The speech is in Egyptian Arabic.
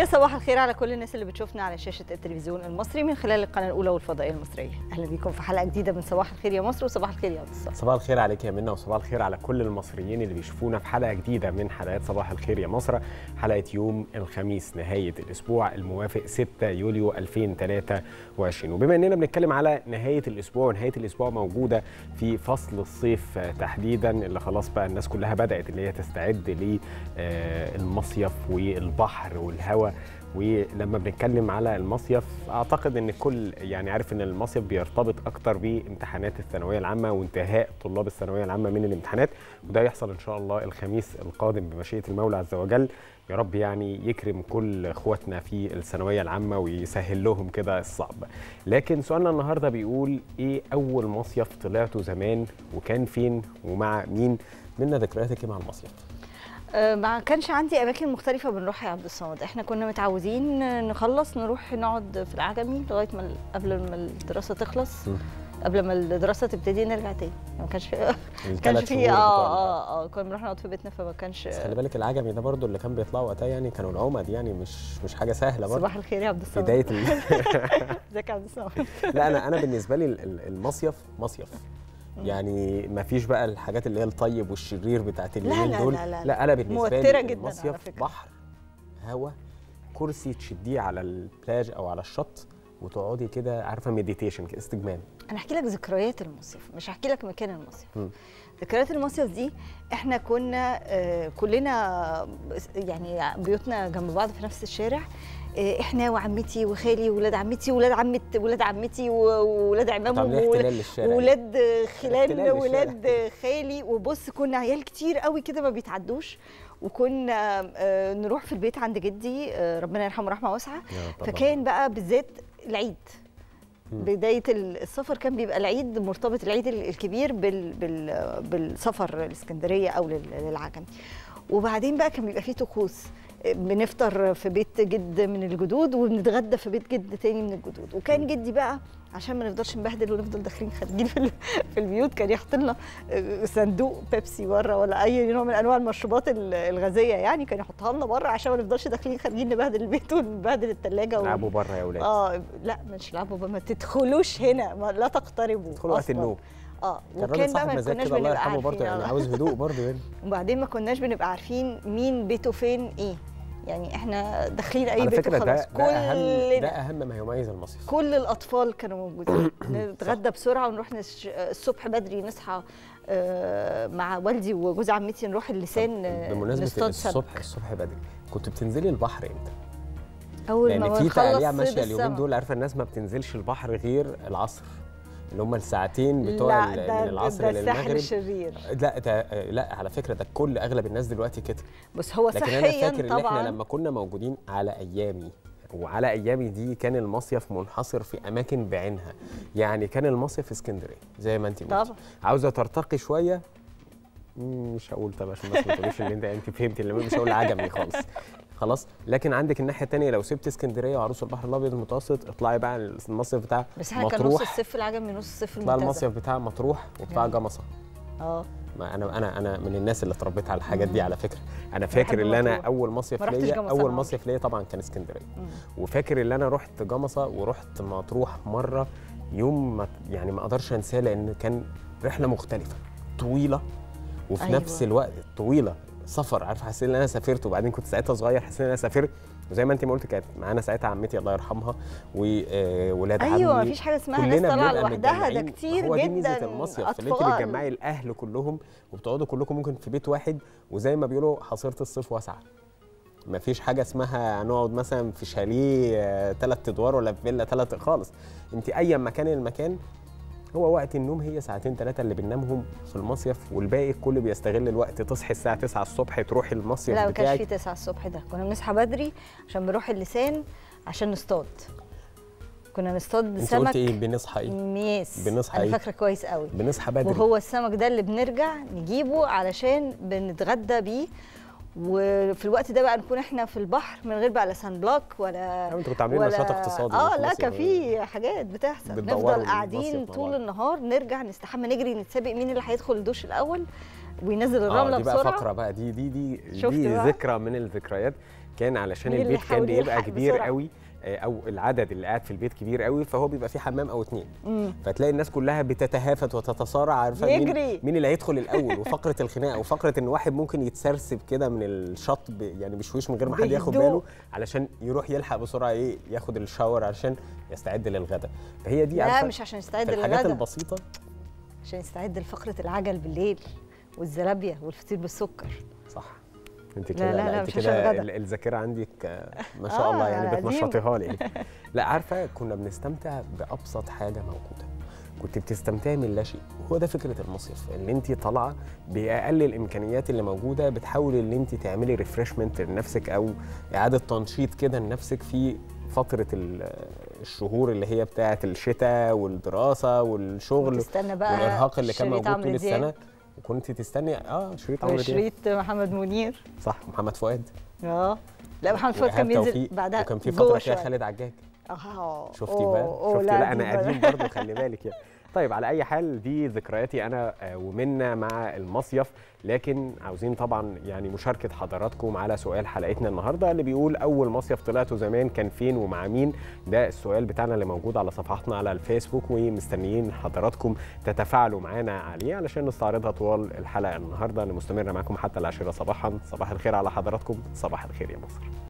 يا صباح الخير على كل الناس اللي بتشوفنا على شاشة التلفزيون المصري من خلال القناة الأولى والفضائية المصرية أهلا بيكم في حلقة جديدة من صباح الخير يا مصر وصباح الخير يا عبد الصالح صباح الخير عليك يا منى وصباح الخير على كل المصريين اللي بيشوفونا في حلقة جديدة من حلقات صباح الخير يا مصر حلقة يوم الخميس نهاية الأسبوع الموافق 6 يوليو 2023 وبما أننا بنتكلم على نهاية الأسبوع ونهاية الأسبوع موجودة في فصل الصيف تحديدا اللي خلاص بقى الناس كلها بدأت اللي هي تستعد للمصيف والبحر والهواء ولما بنتكلم على المصيف اعتقد ان الكل يعني عارف ان المصيف بيرتبط اكتر بامتحانات الثانويه العامه وانتهاء طلاب الثانويه العامه من الامتحانات وده يحصل ان شاء الله الخميس القادم بمشيئه المولى عز وجل يا رب يعني يكرم كل اخواتنا في الثانويه العامه ويسهل لهم كده الصعب لكن سؤالنا النهارده بيقول ايه اول مصيف طلعته زمان وكان فين ومع مين منا ذكرياتك مع المصيف ما كانش عندي اماكن مختلفه بنروحها يا عبد الصمد احنا كنا متعودين نخلص نروح نقعد في العجمي لغايه ما قبل ما الدراسه تخلص م. قبل ما الدراسه تبتدي نرجع تاني ما كانش في كانش في اه اه اه كنا بنروح نقعد في بيتنا فما كانش بس خلي بالك العجمي ده برضو اللي كان بيطلعوا وقتها يعني كانوا العمد يعني مش مش حاجه سهله برضو صباح الخير يا عبد الصمد بدايه ازيك يا عبد الصمد لا انا انا بالنسبه لي المصيف مصيف يعني ما فيش بقى الحاجات اللي هي الطيب والشرير بتاعت اليومين لا دول لا, لا, لا انا بالنسبه موترة لي جدا المصيف على فكرة. بحر هوا كرسي تشديه على البلاج او على الشط وتقعدي كده عارفه مديتيشن استجمام انا احكي لك ذكريات المصيف مش هحكي لك مكان المصيف م. ذكريات المصيف دي احنا كنا آه كلنا يعني بيوتنا جنب بعض في نفس الشارع آه احنا وعمتي وخالي وولاد عمتي وولاد عمه ولاد عمتي وولاد عمامهم وولاد خلان ولاد خالي وبص كنا عيال كتير قوي كده ما بيتعدوش وكنا آه نروح في البيت عند جدي آه ربنا يرحمه رحمه واسعه فكان بقى بالذات العيد بدايه السفر كان بيبقى العيد مرتبط العيد الكبير بال بال بالسفر الاسكندريه او للعجم وبعدين بقى كان بيبقى فيه طقوس بنفطر في بيت جد من الجدود وبنتغدى في بيت جد تاني من الجدود وكان جدي بقى عشان ما نفضلش نبهدل ونفضل داخلين خارجين في, في البيوت كان يحط لنا صندوق بيبسي بره ولا اي نوع من انواع المشروبات الغازيه يعني كان يحطها لنا بره عشان ما نفضلش داخلين خارجين نبهدل البيت ونبهدل الثلاجه العبوا و... بره يا اولاد اه لا مش العبوا بره ما تدخلوش هنا ما لا تقتربوا ادخلوا وقت النوم اه وكان بقى ما كناش بنبقى عارفين برضه يعني عاوز هدوء برضه يعني وبعدين ما كناش بنبقى عارفين مين بيته فين ايه يعني احنا داخلين اي على بيت فكرة وخلاص ده, ده أهم ده أهم ما يميز المصيف كل الأطفال كانوا موجودين نتغدى بسرعة ونروح نش... الصبح بدري نصحى مع والدي وجوز عمتي نروح اللسان بمناسبة الصبح الصبح بدري كنت بتنزلي البحر امتى؟ أول لأن ما في تعليق ماشية اليومين اليومين دول عارفة الناس ما بتنزلش البحر غير العصر اللي هم الساعتين بتوع لا ده من العصر ده للمغرب الساحل الشرير لا ده لا على فكره ده كل اغلب الناس دلوقتي كده بس هو لكن صحيا انا فاكر طبعا ان احنا لما كنا موجودين على ايامي وعلى ايامي دي كان المصيف منحصر في اماكن بعينها يعني كان المصيف في اسكندريه زي ما انت قلتي طبعا عاوزه ترتقي شويه مش هقول طب عشان بس ما تقوليش ان انت انت فهمتي اللي مش هقول عجمي خالص خلاص لكن عندك الناحيه الثانيه لو سبت اسكندريه وعروس البحر الابيض المتوسط اطلعي بقى المصيف بتاع بس احنا كان نص الصيف العجمي نص الصيف اطلعي المنتزه المصيف بتاع مطروح وبتاع جمصه اه ما انا انا انا من الناس اللي اتربيت على الحاجات دي على فكره انا فاكر ان انا مطروح. اول مصيف ما رحتش ليا جمصة اول أنا مصيف ليا طبعا كان اسكندريه وفاكر ان انا رحت جمصه ورحت مطروح مره يوم ما يعني ما اقدرش انساه لان كان رحله مختلفه طويله وفي أيوة. أيوة. نفس الوقت طويله سفر عارف حسيت ان انا سافرت وبعدين كنت ساعتها صغير حسيت ان انا سافرت وزي ما انت ما قلت كانت معانا ساعتها عمتي الله يرحمها وولاد عمي ايوه مفيش حاجه اسمها ناس كلنا طالعه بنبقى لوحدها ده متجمعين. كتير هو دي جدا ميزه المصيف اللي انت أطفال. بتجمعي الاهل كلهم وبتقعدوا كلكم ممكن في بيت واحد وزي ما بيقولوا حصيره الصيف واسعه ما فيش حاجه اسمها نقعد مثلا في شاليه ثلاث ادوار ولا في فيلا ثلاث خالص انت اي مكان المكان هو وقت النوم هي ساعتين ثلاثه اللي بننامهم في المصيف والباقي الكل بيستغل الوقت تصحي الساعه 9 الصبح تروحي المصيف لا ما كانش بتاعك في 9 الصبح ده كنا بنصحى بدري عشان بنروح اللسان عشان نصطاد كنا نصطاد انت سمك قلت ايه بنصحى ايه ميس بنصحى انا إيه؟ فاكره كويس قوي بنصحى بدري وهو السمك ده اللي بنرجع نجيبه علشان بنتغدى بيه وفي الوقت ده بقى نكون احنا في البحر من غير بقى لا سان بلوك ولا انتوا كنتوا عاملين ولا نشاط اقتصادي اه مش لا مصيف. كان في حاجات بتحصل بتدوروا نفضل المصيف قاعدين مع طول بعض. النهار نرجع نستحمى نجري نتسابق مين اللي هيدخل الدش الاول وينزل اه الرمله دي بقى بسرعه فقره بقى دي دي دي شفت دي بقى؟ ذكرى من الذكريات كان علشان مين اللي البيت كان يحاول بيبقى يلحق كبير بسرعة؟ قوي آه، او العدد اللي قاعد في البيت كبير قوي فهو بيبقى فيه حمام او اتنين مم. فتلاقي الناس كلها بتتهافت وتتصارع عارفه يجري. مين, مين اللي هيدخل الاول وفقره الخناقه وفقره ان واحد ممكن يتسرسب كده من الشط ب- يعني بشويش من غير ما حد ياخد بهدوء. باله علشان يروح يلحق بسرعه ايه ياخد الشاور علشان يستعد للغدا فهي دي لا عارفه مش عشان يستعد في الحاجات للغدا البسيطه عشان يستعد لفقره العجل بالليل والزلابيه والفطير بالسكر صح انت لا، كده لا، لا، انت مش عشان كده الغدا. ال- الذاكره عندك آه، ما شاء آه، الله يعني قديم. بتنشطيها لي لا عارفه كنا بنستمتع بابسط حاجه موجوده كنت بتستمتعي من لا شيء وهو ده فكره المصيف ان انت طالعه باقل الامكانيات اللي موجوده بتحاولي ان انت تعملي ريفرشمنت لنفسك او اعاده تنشيط كده لنفسك في فتره ال- الشهور اللي هي بتاعه الشتاء والدراسه والشغل وتستنى بقى والارهاق اللي كان شريط موجود عمرو طول دياب السنه وكنت تستني اه شريط عمرو دياب وشريط محمد منير صح محمد فؤاد اه لا محمد فؤاد كان وإيهاب بينزل توفيق، بعدها وكان في جوه فتره فيها شوية. خالد عجاج اه شفتي أوه، بقى أوه، شفتي لا دي انا بقى- قديم برضه خلي بالك يعني طيب على اي حال دي ذكرياتي انا آه، ومنا مع المصيف لكن عاوزين طبعا يعني مشاركه حضراتكم على سؤال حلقتنا النهارده اللي بيقول اول مصيف طلعته زمان كان فين ومع مين ده السؤال بتاعنا اللي موجود على صفحاتنا على الفيسبوك ومستنيين حضراتكم تتفاعلوا معانا عليه علشان نستعرضها طوال الحلقه النهارده اللي مستمره معاكم حتى العاشره صباحا صباح الخير على حضراتكم صباح الخير يا مصر